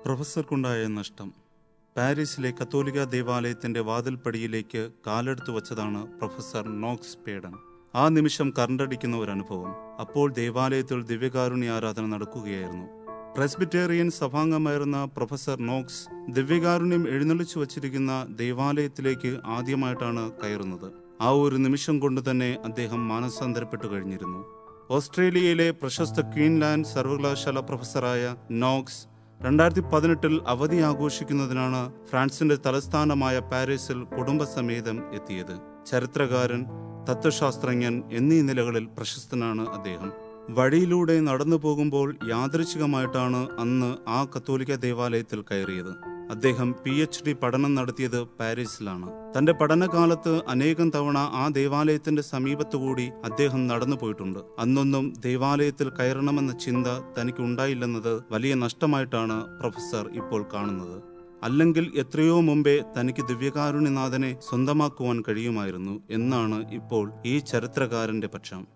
പ്രൊഫസർക്കുണ്ടായ നഷ്ടം പാരീസിലെ കത്തോലിക്ക ദേവാലയത്തിന്റെ വാതിൽപ്പടിയിലേക്ക് കാലെടുത്തു വച്ചതാണ് പ്രൊഫസർ നോക്സ് പേഡൻ ആ നിമിഷം കറണ്ടടിക്കുന്ന ഒരു അനുഭവം അപ്പോൾ ദേവാലയത്തിൽ ദിവ്യകാരുണ്യ ആരാധന നടക്കുകയായിരുന്നു പ്രസ്ബിറ്റേറിയൻ സഭാംഗമായിരുന്ന പ്രൊഫസർ നോക്സ് ദിവ്യകാരുണ്യം എഴുന്നള്ളിച്ചു വച്ചിരിക്കുന്ന ദേവാലയത്തിലേക്ക് ആദ്യമായിട്ടാണ് കയറുന്നത് ആ ഒരു നിമിഷം കൊണ്ട് തന്നെ അദ്ദേഹം മാനസാന്തരപ്പെട്ടു കഴിഞ്ഞിരുന്നു ഓസ്ട്രേലിയയിലെ പ്രശസ്ത ക്വീൻലാൻഡ് സർവകലാശാല പ്രൊഫസറായ നോക്സ് രണ്ടായിരത്തി പതിനെട്ടിൽ അവധി ആഘോഷിക്കുന്നതിനാണ് ഫ്രാൻസിന്റെ തലസ്ഥാനമായ പാരീസിൽ കുടുംബസമേതം എത്തിയത് ചരിത്രകാരൻ തത്വശാസ്ത്രജ്ഞൻ എന്നീ നിലകളിൽ പ്രശസ്തനാണ് അദ്ദേഹം വഴിയിലൂടെ നടന്നു പോകുമ്പോൾ യാദൃച്ഛികമായിട്ടാണ് അന്ന് ആ കത്തോലിക്ക ദേവാലയത്തിൽ കയറിയത് അദ്ദേഹം പി എച്ച് ഡി പഠനം നടത്തിയത് പാരീസിലാണ് തന്റെ പഠനകാലത്ത് അനേകം തവണ ആ ദേവാലയത്തിന്റെ സമീപത്തുകൂടി അദ്ദേഹം നടന്നു പോയിട്ടുണ്ട് അന്നൊന്നും ദേവാലയത്തിൽ കയറണമെന്ന ചിന്ത തനിക്ക് ഉണ്ടായില്ലെന്നത് വലിയ നഷ്ടമായിട്ടാണ് പ്രൊഫസർ ഇപ്പോൾ കാണുന്നത് അല്ലെങ്കിൽ എത്രയോ മുമ്പേ തനിക്ക് ദിവ്യകാരുണ്യനാഥനെ സ്വന്തമാക്കുവാൻ കഴിയുമായിരുന്നു എന്നാണ് ഇപ്പോൾ ഈ ചരിത്രകാരന്റെ പക്ഷം